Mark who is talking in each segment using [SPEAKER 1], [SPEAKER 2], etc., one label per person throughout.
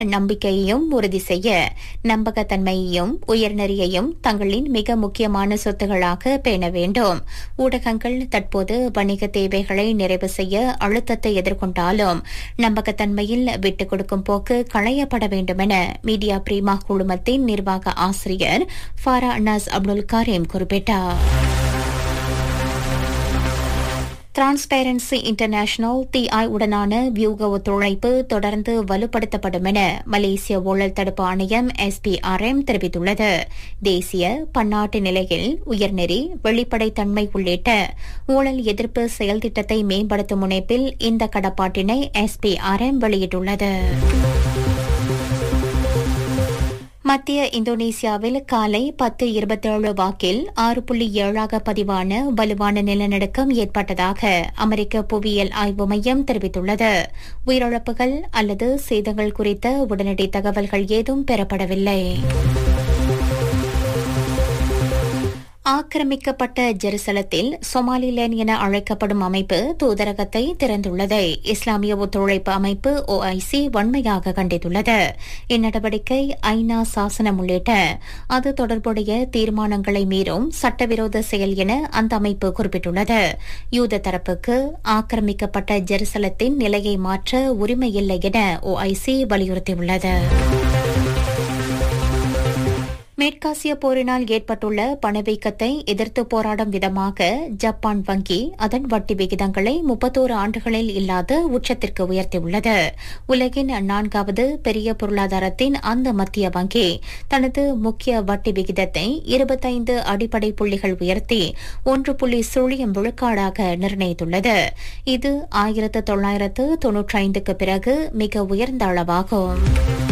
[SPEAKER 1] நம்பிக்கையையும் உறுதி செய்ய நம்பகத்தன்மையையும் உயர்நெறியையும் தங்களின் மிக முக்கியமான சொத்துகளாக பேண வேண்டும் ஊடகங்கள் தற்போது வணிக தேவைகளை நிறைவு செய்ய அழுத்தத்தை எதிர்கொண்டாலும் நம்பகத்தன்மையில் விட்டுக் கொடுக்கும் போக்கு களையப்பட வேண்டும் என மீடியா பிரீமா குழுமத்தின் நிர்வாக ஆசிரியர் ஃபாரா அன்னாஸ் அப்துல் கரீம் குறிப்பிட்டார் டிரான்ஸ்பேரன்சி இன்டர்நேஷனல் டிஐ உடனான வியூக ஒத்துழைப்பு தொடர்ந்து வலுப்படுத்தப்படும் என மலேசிய ஊழல் தடுப்பு ஆணையம் எஸ்பிஆர்எம் தெரிவித்துள்ளது தேசிய பன்னாட்டு நிலையில் உயர்நெறி வெளிப்படைத்தன்மை உள்ளிட்ட ஊழல் எதிர்ப்பு செயல் திட்டத்தை மேம்படுத்தும் முனைப்பில் இந்த கடப்பாட்டினை எஸ்பிஆர்எம் வெளியிட்டுள்ளது மத்திய இந்தோனேசியாவில் காலை பத்து இருபத்தேழு வாக்கில் ஆறு புள்ளி ஏழாக பதிவான வலுவான நிலநடுக்கம் ஏற்பட்டதாக அமெரிக்க புவியியல் ஆய்வு மையம் தெரிவித்துள்ளது உயிரிழப்புகள் அல்லது சேதங்கள் குறித்த உடனடி தகவல்கள் ஏதும் பெறப்படவில்லை ஆக்கிரமிக்கப்பட்ட ஜெருசலத்தில் சொமாலிலேண்ட் என அழைக்கப்படும் அமைப்பு தூதரகத்தை திறந்துள்ளதை இஸ்லாமிய ஒத்துழைப்பு அமைப்பு ஓஐசி வன்மையாக கண்டித்துள்ளது இந்நடவடிக்கை ஐநா சாசனம் உள்ளிட்ட அது தொடர்புடைய தீர்மானங்களை மீறும் சட்டவிரோத செயல் என அந்த அமைப்பு குறிப்பிட்டுள்ளது யூத தரப்புக்கு ஆக்கிரமிக்கப்பட்ட ஜெருசலத்தின் நிலையை மாற்ற உரிமையில்லை என ஓஐசி வலியுறுத்தியுள்ளது மேற்காசிய போரினால் ஏற்பட்டுள்ள பணவீக்கத்தை எதிர்த்து போராடும் விதமாக ஜப்பான் வங்கி அதன் வட்டி விகிதங்களை முப்பத்தோரு ஆண்டுகளில் இல்லாத உச்சத்திற்கு உயர்த்தியுள்ளது உலகின் நான்காவது பெரிய பொருளாதாரத்தின் அந்த மத்திய வங்கி தனது முக்கிய வட்டி விகிதத்தை இருபத்தைந்து அடிப்படை புள்ளிகள் உயர்த்தி ஒன்று புள்ளி சுழியம் விழுக்காடாக நிர்ணயித்துள்ளது இது ஆயிரத்து தொள்ளாயிரத்து தொன்னூற்றி ஐந்துக்கு பிறகு மிக உயர்ந்த அளவாகும்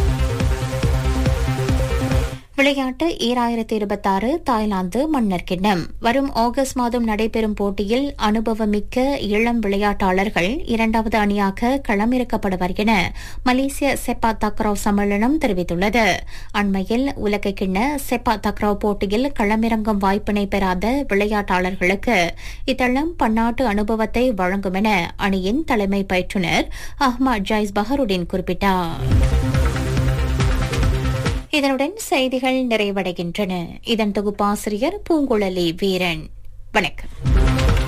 [SPEAKER 1] விளையாட்டு ஈராயிரத்தி இருபத்தாறு தாய்லாந்து மன்னர் கிண்ணம் வரும் ஆகஸ்ட் மாதம் நடைபெறும் போட்டியில் அனுபவமிக்க இளம் விளையாட்டாளர்கள் இரண்டாவது அணியாக களமிறக்கப்படுவர் என மலேசிய செப்பா தக்ராவ் சம்மேளனம் தெரிவித்துள்ளது அண்மையில் உலக கிண்ண செப்பா தக்ராவ் போட்டியில் களமிறங்கும் வாய்ப்பினை பெறாத விளையாட்டாளர்களுக்கு இத்தளம் பன்னாட்டு அனுபவத்தை வழங்கும் என அணியின் தலைமை பயிற்றுநர் அஹ்மத் ஜாய்ஸ் பஹருடின் குறிப்பிட்டார் இதனுடன் செய்திகள் நிறைவடைகின்றன இதன் தொகுப்பாசிரியர் பூங்குழலி வீரன் வணக்கம்